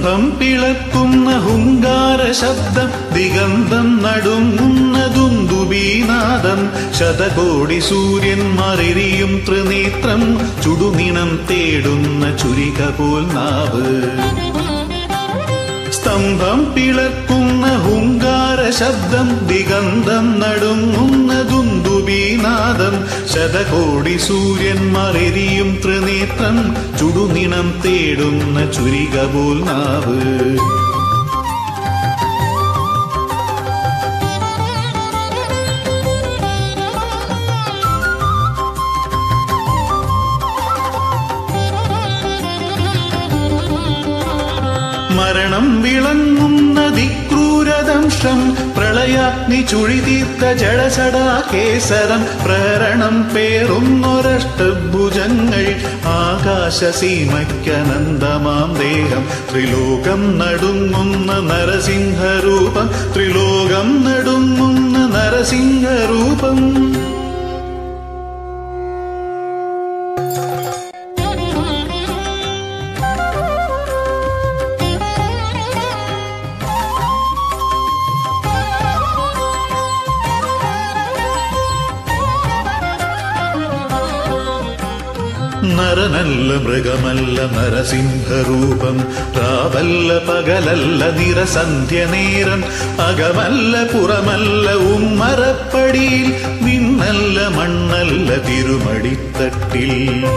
സ്തംഭം പിളക്കുന്ന ഹുങ്കാര ശബ്ദം ദിഗന്ധം നടുങ്ങുന്ന ദുന്ദുബീനാദം ശതകോടി സൂര്യന്മാരെരിയും ത്രിനേത്രം ചുടുനിണം തേടുന്ന ചുരിക പോൽ നാവ് സ്തംഭം പിളർക്കുന്ന ഹുങ്കാര ശബ്ദം ദിഗന്ധം നടുങ്ങുന്ന ദുന്ദുബീനാദം ശതകോടി സൂര്യന്മാരെരിയും ത്രിനേത്രം ചുടുനിണം തേടുന്ന ചുരിക പോൽ നാവ് മരണം വിളങ്ങുന്ന ദിക്രൂരദംശം പ്രളയാഗ്നി ചുഴിതീർത്ത ജടചടാ കേസരം പ്രഹരണം പേറുന്നൊരഷ്ടഭുജങ്ങൾ ആകാശസീമയ്ക്കനന്തമാം ദേഹം ത്രിലോകം നടുങ്ങുന്ന നരസിംഹരൂപം ത്രിലോകം നടുങ്ങുന്ന നരസിംഹരൂപം നരനല്ല മൃഗമല്ല നരസിംഹരൂപം രാവല്ല പകലല്ല നിറസന്ധ്യ നേരം അകമല്ല പുറമല്ല ഉമ്മറപ്പടിയിൽ വിണ്ണല്ല മണ്ണല്ല തിരുമടിത്തട്ടിൽ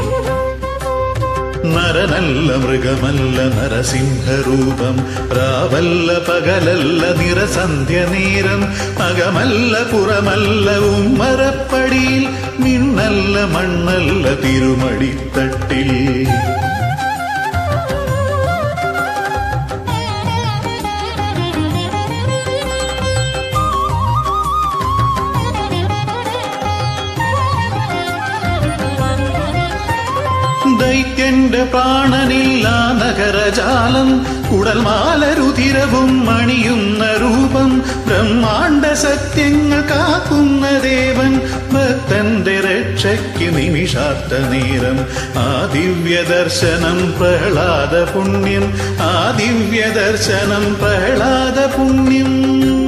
നരനല്ല മൃഗമല്ല നരസിംഹരൂപം രാവല്ല പകലല്ല നിറസന്ധ്യ നേരം അകമല്ല പുറമല്ല ഉമ്മറപ്പടിയിൽ മിന്നല്ല മണ്ണല്ല തിരുമടിത്തട്ടിൽ ദൈത്യന്റെ പ്രാണനില്ല നഗരജാലം കുടൽമാല രുധിരവും മണിയുന്ന രൂപം ബ്രഹ്മാണ്ട സത്യങ്ങൾ കാക്കുന്ന ദേവൻ ഭക്തന്റെ രക്ഷയ്ക്ക് നിമിഷാത്ത നേരം ആ ദിവ്യ ദർശനം പ്രഹ്ലാദ പുണ്യം ആ ദിവ്യ ദർശനം പ്രഹ്ലാദ പുണ്യം